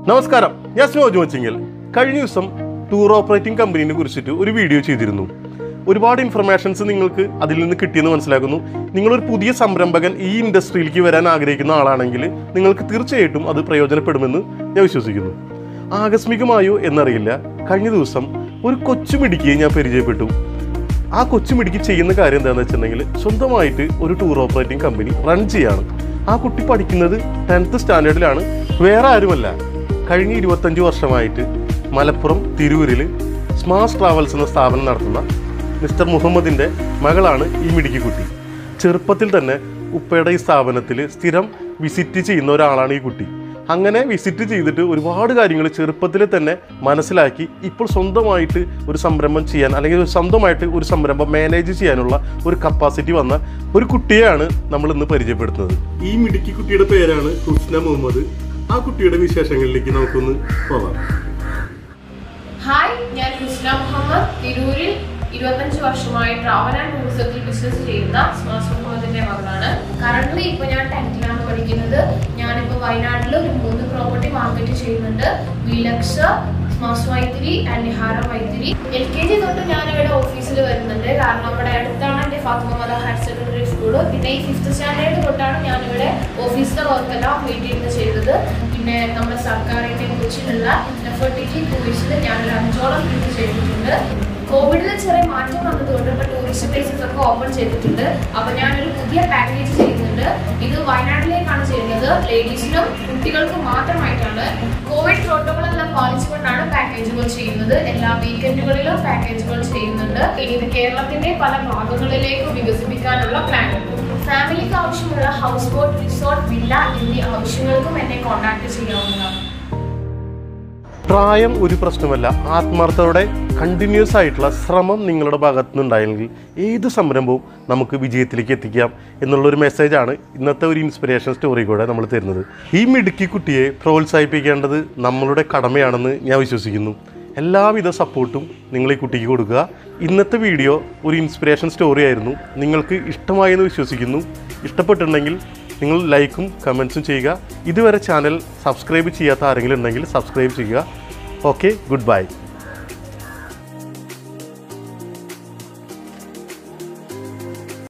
നമസ്കാരം ഞാൻ സ്നോജ് മച്ചിങ്ങൽ കഴിഞ്ഞ ദിവസം ടൂർ ഓപ്പറേറ്റിംഗ് കമ്പനീനെ കുറിച്ചിട്ട് ഒരു വീഡിയോ ചെയ്തിരുന്നു ഒരുപാട് ഇൻഫർമേഷൻസ് നിങ്ങൾക്ക് അതിൽ നിന്ന് കിട്ടിയെന്ന് മനസ്സിലാക്കുന്നു നിങ്ങളൊരു പുതിയ സംരംഭകൻ ഈ ഇൻഡസ്ട്രിയിലേക്ക് വരാൻ ആഗ്രഹിക്കുന്ന ആളാണെങ്കിൽ നിങ്ങൾക്ക് തീർച്ചയായിട്ടും അത് പ്രയോജനപ്പെടുമെന്ന് ഞാൻ വിശ്വസിക്കുന്നു ആകസ്മികമായോ എന്നറിയില്ല കഴിഞ്ഞ ദിവസം ഒരു കൊച്ചുമിടിക്കിയെ ഞാൻ പരിചയപ്പെട്ടു ആ കൊച്ചുമിടിക്ക് ചെയ്യുന്ന കാര്യം എന്താണെന്ന് വെച്ചിട്ടുണ്ടെങ്കിൽ സ്വന്തമായിട്ട് ഒരു ടൂർ ഓപ്പറേറ്റിംഗ് കമ്പനി റൺ ചെയ്യാണ് ആ കുട്ടി പഠിക്കുന്നത് ടെൻത്ത് സ്റ്റാൻഡേർഡിലാണ് വേറെ ആരുമല്ല കഴിഞ്ഞ ഇരുപത്തഞ്ച് വർഷമായിട്ട് മലപ്പുറം തിരൂരിൽ സ്മാർട്ട് ട്രാവൽസ് എന്ന സ്ഥാപനം നടത്തുന്ന മിസ്റ്റർ മുഹമ്മദിൻ്റെ മകളാണ് ഈ മിടുക്കി കുട്ടി ചെറുപ്പത്തിൽ തന്നെ ഉപ്പയുടെ ഈ സ്ഥാപനത്തിൽ സ്ഥിരം വിസിറ്റ് ചെയ്യുന്ന ഒരാളാണ് ഈ കുട്ടി അങ്ങനെ വിസിറ്റ് ചെയ്തിട്ട് ഒരുപാട് കാര്യങ്ങൾ ചെറുപ്പത്തിൽ തന്നെ മനസ്സിലാക്കി ഇപ്പോൾ സ്വന്തമായിട്ട് ഒരു സംരംഭം ചെയ്യാൻ അല്ലെങ്കിൽ ഒരു സ്വന്തമായിട്ട് ഒരു സംരംഭം മാനേജ് ചെയ്യാനുള്ള ഒരു കപ്പാസിറ്റി വന്ന ഒരു കുട്ടിയെയാണ് നമ്മൾ ഇന്ന് പരിചയപ്പെടുത്തുന്നത് ഈ മിടുക്കി കുട്ടിയുടെ പേരാണ് ഹുസ്ന മുഹമ്മദ് ആ കുട്ടിയുടെ വിശേഷങ്ങളിലേക്ക് നമുക്കൊന്ന് പോകാം ഹായ് ഞാൻ ഹുസ്ന മുഹമ്മദ് തിരൂരിൽ ഇരുപത്തഞ്ച് വർഷമായി ട്രാവൽ ആൻഡ് ടൂറിസത്തിൽ ബിസിനസ് ചെയ്യുന്ന സ്മാസ് മുഹമ്മദിന്റെ മകളാണ് കറന്റ് ഇപ്പൊ ഞാൻ ടെൻത്തിലാണ് പഠിക്കുന്നത് ഞാനിപ്പോ വയനാട്ടിൽ ഒരു മൂന്ന് പ്രോപ്പർട്ടി മാർക്കറ്റ് ചെയ്യുന്നുണ്ട് വിലക്ഷ സ്മാസ് Vythiri and Nihara Vythiri L K G തൊട്ട് ഞാൻ ഇവിടെ ഓഫീസിൽ വരുന്നുണ്ട് കാരണം ഇവിടെ അടുത്താണ് എന്റെ ഫാത്തിമ മദ ഹയർ സെക്കൻഡറി സ്കൂള് പിന്നെ ഈ ഫിഫ്ത്ത് സ്റ്റാൻഡേർഡ് തൊട്ടാണ് ഞാൻ ഇവിടെ ഓഫീസിലെ വർക്കെല്ലാം വീട്ടിൽ നിന്ന് ചെയ്തത് പിന്നെ നമ്മുടെ സർക്കാരിന്റെ കൊച്ചിലുള്ള എഫർട്ടിറ്റി ടൂറിസ്റ്റിൽ ഞാൻ ഒരു അഞ്ചോളം ട്രിപ്പ് ചെയ്തിട്ടുണ്ട് കോവിഡിൽ ചെറിയ മാറ്റം വന്നതുകൊണ്ട് ഇപ്പൊ ടൂറിസ്റ്റ് പ്ലേസസ് ഒക്കെ ഓപ്പൺ ചെയ്തിട്ടുണ്ട് അപ്പൊ ഞാനൊരു പുതിയ പാക്കേജ് ചെയ്യുന്നുണ്ട് ഇത് വയനാട്ടിലേക്കാണ് ചെയ്യുന്നത് ലേഡീസിനും കുട്ടികൾക്കും മാത്രമായിട്ടാണ് കോവിഡ് പ്രോട്ടോകോൾ എല്ലാം പാലിച്ചുകൊണ്ടാണ് പാക്കേജുകൾ ചെയ്യുന്നത് എല്ലാ വീക്കെൻഡുകളിലും പാക്കേജുകൾ ചെയ്യുന്നുണ്ട് ഇനി ഇത് കേരളത്തിന്റെ പല ഭാഗങ്ങളിലേക്ക് വികസിപ്പിക്കാനുള്ള പ്ലാൻ ഉണ്ട് ഫാമിലിക്ക് ആവശ്യമുള്ള ഹൗസ് ബോട്ട് റിസോർട്ട് വില്ല എന്നീ ആവശ്യങ്ങൾക്കും എന്നെ കോൺടാക്ട് ചെയ്യാവുന്നതാണ് പ്രായം ഒരു പ്രശ്നമല്ല ആത്മാർത്ഥതയോടെ കണ്ടിന്യൂസ് ആയിട്ടുള്ള ശ്രമം നിങ്ങളുടെ ഭാഗത്തു നിന്നുണ്ടായെങ്കിൽ ഏത് സംരംഭവും നമുക്ക് വിജയത്തിലേക്ക് എത്തിക്കാം എന്നുള്ളൊരു മെസ്സേജാണ് ഇന്നത്തെ ഒരു ഇൻസ്പിറേഷൻ സ്റ്റോറി കൂടെ നമ്മൾ തരുന്നത് ഈ മിടുക്കി കുട്ടിയെ പ്രോത്സാഹിപ്പിക്കേണ്ടത് നമ്മളുടെ കടമയാണെന്ന് ഞാൻ വിശ്വസിക്കുന്നു എല്ലാവിധ സപ്പോർട്ടും നിങ്ങൾ ഈ കുട്ടിക്ക് കൊടുക്കുക ഇന്നത്തെ വീഡിയോ ഒരു ഇൻസ്പിറേഷൻ സ്റ്റോറി ആയിരുന്നു നിങ്ങൾക്ക് ഇഷ്ടമായെന്ന് വിശ്വസിക്കുന്നു ഇഷ്ടപ്പെട്ടിട്ടുണ്ടെങ്കിൽ നിങ്ങൾ ലൈക്കും കമൻസും ചെയ്യുക ഇതുവരെ ചാനൽ സബ്സ്ക്രൈബ് ചെയ്യാത്ത ആരെങ്കിലും ഉണ്ടെങ്കിൽ സബ്സ്ക്രൈബ് ചെയ്യുക ഓക്കെ ഗുഡ് ബൈ